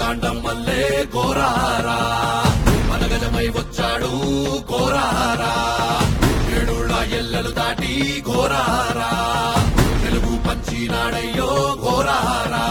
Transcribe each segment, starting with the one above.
మార్తాండం మల్లే కోరారా మనగజమై వచ్చాడు కోరారా ఏడుళ్ళ ఎల్లలు దాటి ఘోరారా తెలుగు పంచినాడయ్యో ఘోరారా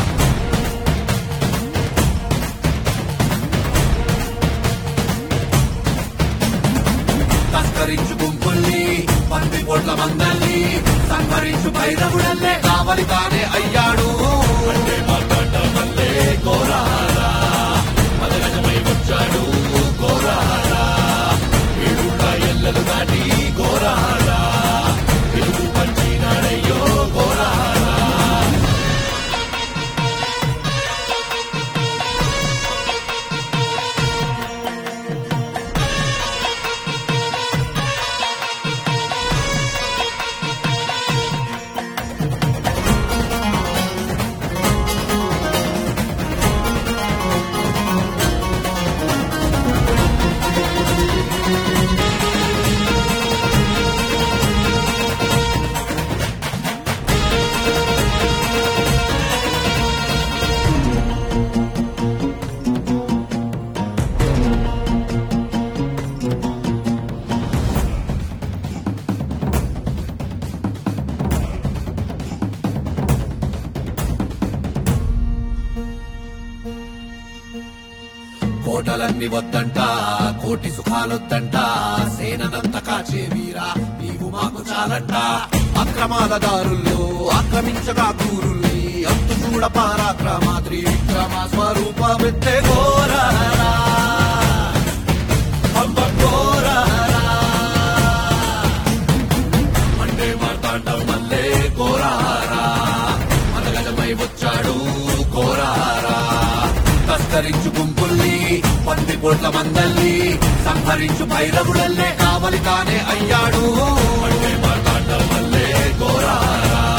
తస్కరించు గుంపుల్ని పంది పొట్ల మందల్ని సంహరించు భైరవుడల్లే కావలి తానే అయ్యాడు అంటే మార్తాండ మల్లే ఘోరారా మదగజమై వచ్చాడు ఘోరారా ఏడుళ్ళ ఎల్లలు దాటి ఘోరారా తెలుగు పంచినాడయ్యో ఘోరారా కోటలన్నీ వద్దంట కోటి సుఖాలొద్దంట సేనంత కాచే వీరా నీవు మాకు చాలంట అక్రమాల దారుల్లో ఆక్రమించగా కూరుల్ని అంతు చూడ పరాక్రమాద్రి విక్రమ స్వరూపమెత్తే ఘోరారా అంబ ఘోరారా మండే మార్తాండం మల్లే కోరారా మనగజమై వచ్చాడు కోరారా తస్కరించు గుంపుల్ని పంది కోట్ల మందల్ని సంహరించు భైరవుడల్లే కావలి తానే అయ్యాడు మండే మార్తాండం మల్లే కోరారా